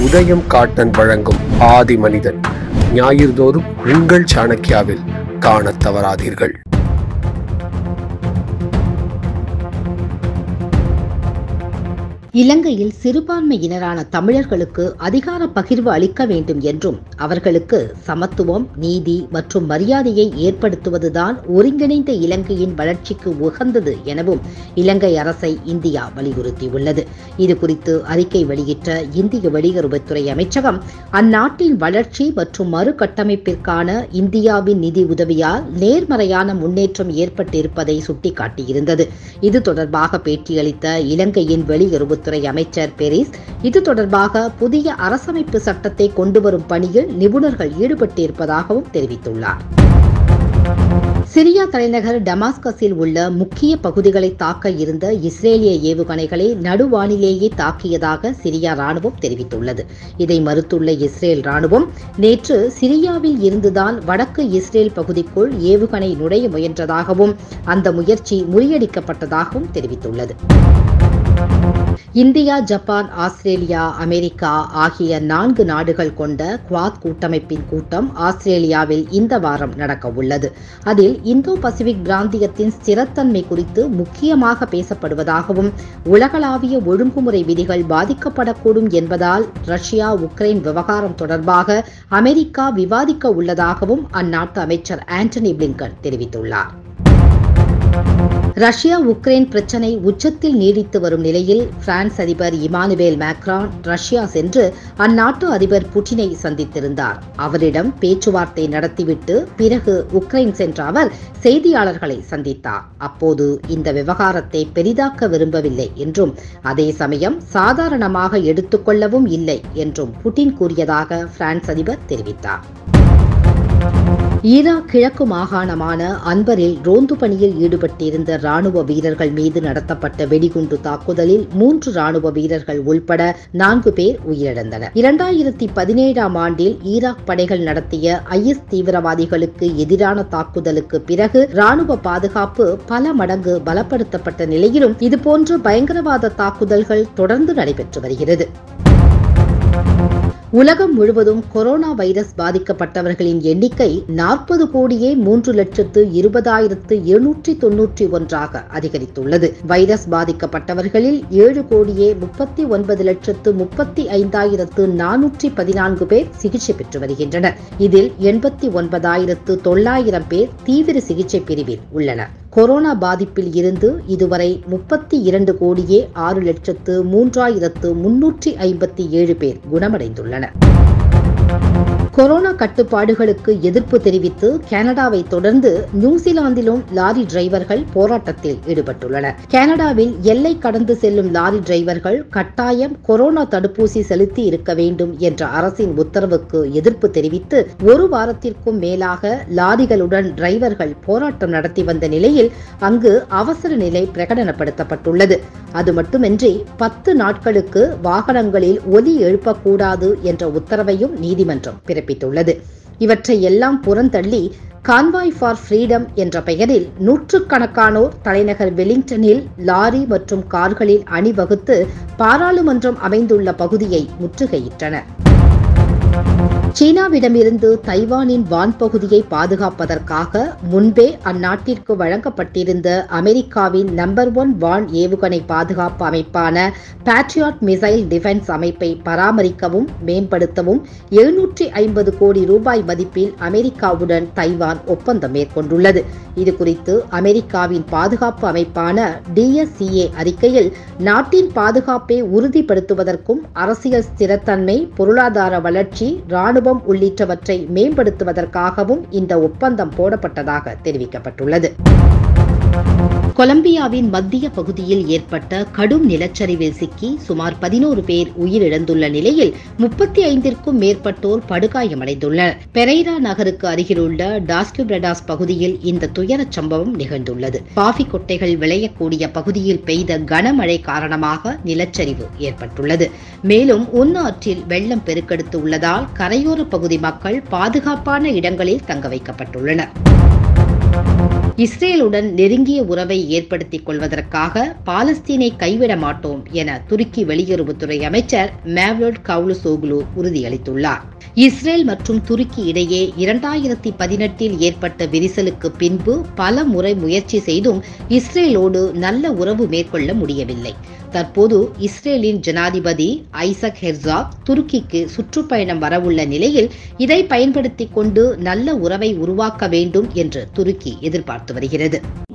உதயம் காட்டன் வழங்கும் ஆதி மனிதன் ஞாயிறுதோறும் உங்கள் சாணக்கியாவில் காணத் தவறாதீர்கள் இலங்கையில் சிறுபான்மையினரான தமிழர்களுக்கு அதிகார பகிர்வு அளிக்க வேண்டும் என்றும் அவர்களுக்கு சமத்துவம் நீதி மற்றும் மரியாதையை ஏற்படுத்துவதுதான் ஒருங்கிணைந்த இலங்கையின் வளர்ச்சிக்கு உகந்தது எனவும் இலங்கை அரசை இந்தியா வலியுறுத்தியுள்ளது இது குறித்து அறிக்கை வெளியிட்ட இந்திய வெளியுறவுத்துறை அமைச்சகம் அந்நாட்டின் வளர்ச்சி மற்றும் மறுகட்டமைப்பிற்கான இந்தியாவின் நிதி உதவியால் நேர்மறையான முன்னேற்றம் ஏற்பட்டிருப்பதை சுட்டிக்காட்டியிருந்தது இது தொடர்பாக பேட்டியளித்த இலங்கையின் வெளியுறவுத்துறை அமைச்சர் பெரிஸ் இது தொடர்பாக புதிய அரசமைப்பு சட்டத்தை கொண்டுவரும் பணியில் நிபுணர்கள் ஈடுபட்டிருப்பதாகவும் தெரிவித்துள்ளார் சிரியா தலைநகர் டமாஸ்கஸில் உள்ள முக்கிய பகுதிகளை தாக்க இருந்த இஸ்ரேலிய ஏவுகணைகளை நடுவானிலேயே தாக்கியதாக சிரியா ராணுவம் தெரிவித்துள்ளது இதை மறுத்துள்ள இஸ்ரேல் ராணுவம் நேற்று சிரியாவில் இருந்துதான் வடக்கு இஸ்ரேல் பகுதிக்குள் ஏவுகணை நுழைய முயன்றதாகவும் அந்த முயற்சி முறியடிக்கப்பட்டதாகவும் தெரிவித்துள்ளது இந்தியா ஜப்பான் ஆஸ்திரேலியா அமெரிக்கா ஆகிய நான்கு நாடுகள் கொண்ட குவாத் கூட்டமைப்பின் கூட்டம் ஆஸ்திரேலியாவில் இந்த வாரம் நடக்க உள்ளது அதில் இந்தோ பசிபிக் பிராந்தியத்தின் ஸ்திரத்தன்மை குறித்து முக்கியமாக பேசப்படுவதாகவும் உலகளாவிய ஒழுங்குமுறை விதிகள் பாதிக்கப்படக்கூடும் என்பதால் ரஷ்யா உக்ரைன் விவகாரம் தொடர்பாக அமெரிக்கா விவாதிக்க உள்ளதாகவும் அந்நாட்டு அமைச்சர் ஆண்டனி பிளிங்கன் தெரிவித்துள்ளார் ரஷ்யா உக்ரைன் பிரச்சினை உச்சத்தில் நீடித்து வரும் நிலையில் பிரான்ஸ் அதிபர் இமானுவேல் மேக்ரான் ரஷ்யா சென்று அந்நாட்டு அதிபர் புட்டினை சந்தித்திருந்தார் அவரிடம் பேச்சுவார்த்தை நடத்திவிட்டு பிறகு உக்ரைன் சென்ற அவர் செய்தியாளர்களை சந்தித்தார் அப்போது இந்த விவகாரத்தை பெரிதாக்க விரும்பவில்லை என்றும் அதே சமயம் சாதாரணமாக எடுத்துக்கொள்ளவும் இல்லை என்றும் புட்டின் கூறியதாக பிரான்ஸ் அதிபர் தெரிவித்தார் ஈராக் கிழக்கு மாகாணமான அன்பரில் ரோந்து பணியில் ஈடுபட்டிருந்த ராணுவ வீரர்கள் மீது நடத்தப்பட்ட வெடிகுண்டு தாக்குதலில் மூன்று ராணுவ வீரர்கள் உள்பட நான்கு பேர் உயிரிழந்தனர் இரண்டாயிரத்தி பதினேழாம் ஆண்டில் ஈராக் படைகள் நடத்திய ஐஎஸ் தீவிரவாதிகளுக்கு எதிரான தாக்குதலுக்கு பிறகு ராணுவ பாதுகாப்பு பல மடங்கு பலப்படுத்தப்பட்ட நிலையிலும் இதுபோன்ற பயங்கரவாத தாக்குதல்கள் தொடர்ந்து நடைபெற்று வருகிறது உலகம் முழுவதும் கொரோனா வைரஸ் பாதிக்கப்பட்டவர்களின் எண்ணிக்கை நாற்பது கோடியே மூன்று லட்சத்து இருபதாயிரத்து எழுநூற்றி தொன்னூற்றி ஒன்றாக அதிகரித்துள்ளது வைரஸ் பாதிக்கப்பட்டவர்களில் ஏழு கோடியே முப்பத்தி ஒன்பது லட்சத்து முப்பத்தி ஐந்தாயிரத்து நானூற்றி பதினான்கு பேர் சிகிச்சை பெற்று வருகின்றனர் இதில் எண்பத்தி ஒன்பதாயிரத்து தொள்ளாயிரம் பேர் தீவிர சிகிச்சை பிரிவில் உள்ளனர் கொரோனா பாதிப்பில் இருந்து இதுவரை முப்பத்தி இரண்டு கோடியே ஆறு லட்சத்து மூன்றாயிரத்து முன்னூற்றி ஐம்பத்தி ஏழு பேர் குணமடைந்துள்ளனர் கொரோனா கட்டுப்பாடுகளுக்கு எதிர்ப்பு தெரிவித்து கனடாவை தொடர்ந்து நியூசிலாந்திலும் லாரி டிரைவர்கள் போராட்டத்தில் ஈடுபட்டுள்ளனர் கனடாவில் எல்லை கடந்து செல்லும் லாரி டிரைவர்கள் கட்டாயம் கொரோனா தடுப்பூசி செலுத்தி இருக்க வேண்டும் என்ற அரசின் உத்தரவுக்கு எதிர்ப்பு தெரிவித்து ஒரு வாரத்திற்கும் மேலாக லாரிகளுடன் டிரைவர்கள் போராட்டம் நடத்தி வந்த நிலையில் அங்கு அவசர நிலை பிரகடனப்படுத்தப்பட்டுள்ளது அது மட்டுமின்றி பத்து நாட்களுக்கு வாகனங்களில் ஒலி எழுப்பக்கூடாது என்ற உத்தரவையும் நீதிமன்றம் பிறப்பித்துள்ளது இவற்றை எல்லாம் புறந்தள்ளி கான்வாய் ஃபார் ஃப்ரீடம் என்ற பெயரில் நூற்றுக்கணக்கானோர் தலைநகர் வெலிங்டனில் லாரி மற்றும் கார்களில் அணிவகுத்து பாராளுமன்றம் அமைந்துள்ள பகுதியை முற்றுகையிட்டனர் சீனாவிடமிருந்து தைவானின் வான்பகுதியை பாதுகாப்பதற்காக முன்பே அந்நாட்டிற்கு வழங்கப்பட்டிருந்த அமெரிக்காவின் நம்பர் ஒன் வான் ஏவுகணை பாதுகாப்பு அமைப்பான பேட்ரியாட் மிசைல் டிஃபென்ஸ் அமைப்பை பராமரிக்கவும் மேம்படுத்தவும் எழுநூற்றி ஐம்பது கோடி ரூபாய் மதிப்பில் அமெரிக்காவுடன் தைவான் ஒப்பந்தம் மேற்கொண்டுள்ளது இதுகுறித்து அமெரிக்காவின் பாதுகாப்பு அமைப்பான டிஎஸ்சிஏ அறிக்கையில் நாட்டின் பாதுகாப்பை உறுதிப்படுத்துவதற்கும் அரசியல் ஸ்திரத்தன்மை பொருளாதார வளர்ச்சி ராணுவம் உள்ளிட்டவற்றை மேம்படுத்துவதற்காகவும் இந்த ஒப்பந்தம் போடப்பட்டதாக தெரிவிக்கப்பட்டுள்ளது கொலம்பியாவின் மத்திய பகுதியில் ஏற்பட்ட கடும் நிலச்சரிவில் சிக்கி சுமார் பதினோரு பேர் உயிரிழந்துள்ள நிலையில் முப்பத்தி ஐந்திற்கும் மேற்பட்டோர் படுகாயமடைந்துள்ளனர் பெரைரா நகருக்கு அருகிலுள்ள டாஸ்கியூபிரடாஸ் பகுதியில் இந்த துயரச் சம்பவம் நிகழ்ந்துள்ளது காஃபி கொட்டைகள் விளையக்கூடிய பகுதியில் பெய்த கனமழை காரணமாக நிலச்சரிவு ஏற்பட்டுள்ளது மேலும் உன்னாற்றில் வெள்ளம் பெருக்கெடுத்து உள்ளதால் கரையோர பகுதி மக்கள் பாதுகாப்பான இடங்களில் தங்க வைக்கப்பட்டுள்ளனர் இஸ்ரேலுடன் நெருங்கிய உறவை ஏற்படுத்திக் கொள்வதற்காக பாலஸ்தீனை கைவிட மாட்டோம் என துருக்கி வெளியுறவுத்துறை அமைச்சர் மேவ்லோட் கவுலுசோகுலு உறுதியளித்துள்ளார் இஸ்ரேல் மற்றும் துருக்கி இடையே இரண்டாயிரத்தி பதினெட்டில் ஏற்பட்ட விரிசலுக்கு பின்பு பல முறை முயற்சி செய்தும் இஸ்ரேலோடு நல்ல உறவு மேற்கொள்ள முடியவில்லை தற்போது இஸ்ரேலின் ஜனாதிபதி ஐசக் ஹெர்சாக் துருக்கிக்கு சுற்றுப்பயணம் வரவுள்ள நிலையில் இதை பயன்படுத்திக் கொண்டு நல்ல உறவை உருவாக்க வேண்டும் என்று துருக்கி எதிர்பார்த்து வருகிறது